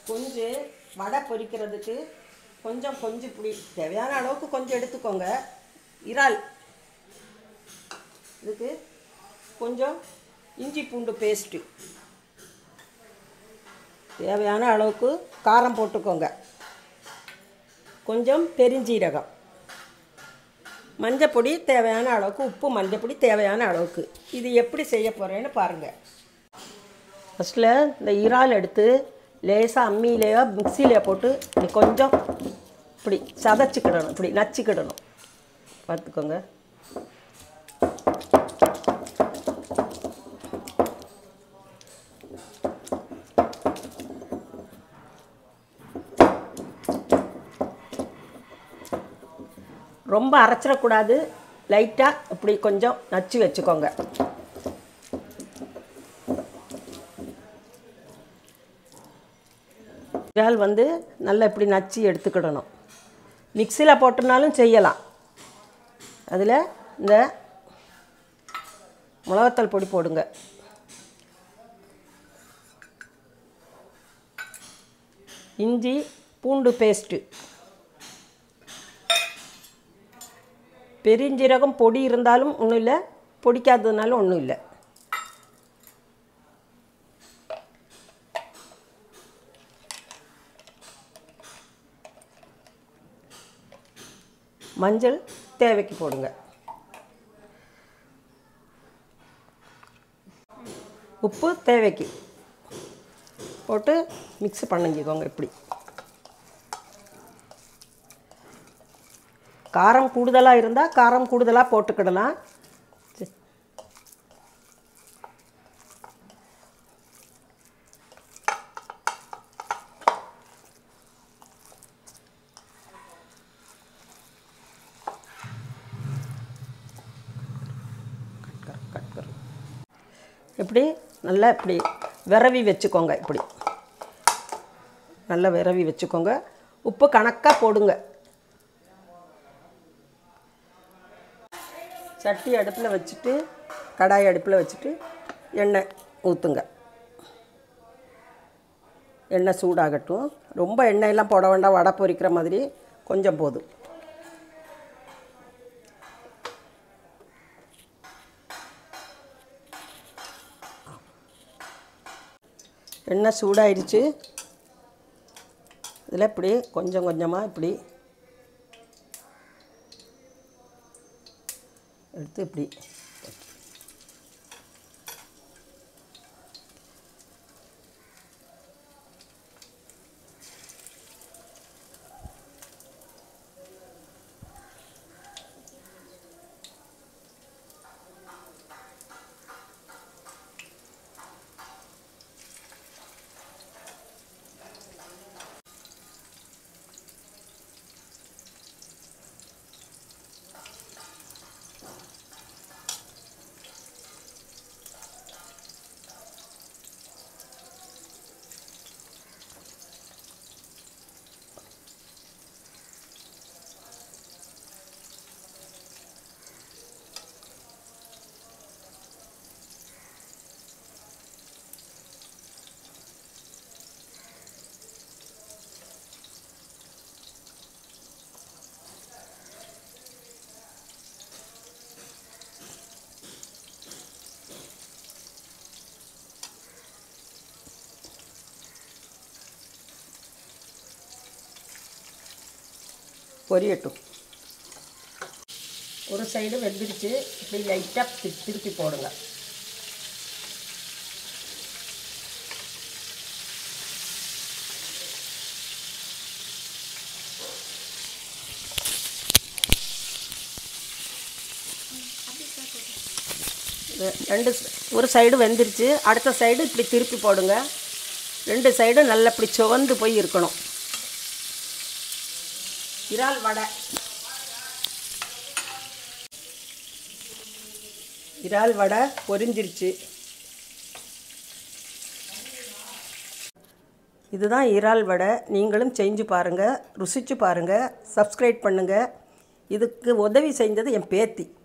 கொஞ்சு வடை பொரிக்கிறதுக்கு கொஞ்சம் கொஞ்சம் இப்படி தேவையான அளவுக்கு கொஞ்சம் எடுத்துக்கோங்க இறால் இதுக்கு கொஞ்சம் இஞ்சி பூண்டு பேஸ்ட்டு தேவையான அளவுக்கு காரம் போட்டுக்கோங்க கொஞ்சம் பெருஞ்சீரகம் மஞ்சப்பொடி தேவையான அளவுக்கு உப்பு மஞ்சப்பொடி தேவையான அளவுக்கு இது எப்படி செய்ய போகிறேன்னு பாருங்கள் ஃபஸ்ட்டில் இந்த இறால் எடுத்து லேசாக அம்மியிலையோ மிக்சியிலையோ போட்டு இப்படி கொஞ்சம் இப்படி சதைச்சிக்கிடணும் இப்படி நச்சுக்கிடணும் பார்த்துக்கோங்க ரொம்ப அரைச்சிடக்கூடாது லைட்டாக இப்படி கொஞ்சம் நச்சு வச்சுக்கோங்க இறால் வந்து நல்லா இப்படி நச்சு எடுத்துக்கிடணும் மிக்சியில் போட்டுனாலும் செய்யலாம் அதில் இந்த மிளகாத்தூள் பொடி போடுங்க இஞ்சி பூண்டு பேஸ்ட்டு பெருஞ்சீரகம் பொடி இருந்தாலும் ஒன்றும் இல்லை பொடிக்காததுனாலும் ஒன்றும் இல்லை மஞ்சள் தேவைக்கு போடுங்க உப்பு தேவைக்கு போட்டு மிக்ஸ் பண்ணிக்கோங்க இப்படி காரம் கூடுதலாக இருந்தால் காரம் கூடுதலாக போட்டுக்கிடலாம் சரி. கட் கர். இப்படி நல்லா இப்படி விரவி வச்சுக்கோங்க இப்படி நல்லா விரவி வச்சுக்கோங்க உப்பு கணக்காக போடுங்க சட்டி அடுப்பில் வச்சுட்டு கடாய் அடுப்பில் வச்சுட்டு எண்ணெய் ஊற்றுங்க எண்ணெய் சூடாகட்டும் ரொம்ப எண்ணெயெல்லாம் போட வேண்டாம் வடை பொரிக்கிற மாதிரி கொஞ்சம் போதும் எண்ணெய் சூடாயிடுச்சு இதில் இப்படி கொஞ்சம் கொஞ்சமாக இப்படி எடுத்து இப்படி பொரியட்டும் ஒரு சைடு வெந்துருச்சு இப்படி லைட்டாக திருப்பி போடுங்க இது ரெண்டு ச- ஒரு சைடு வெந்துருச்சு அடுத்த சைடு இப்படி திருப்பி போடுங்க ரெண்டு சைடும் நல்லா இப்படி சுவந்து போய் இருக்கணும் இறால் வடை இறால் வடை பொரிஞ்சிருச்சு இதுதான் இறால் வடை நீங்களும் செஞ்சு பாருங்கள் ருசிச்சு பாருங்கள் சப்ஸ்கிரைப் பண்ணுங்கள் இதுக்கு உதவி செஞ்சது என் பேத்தி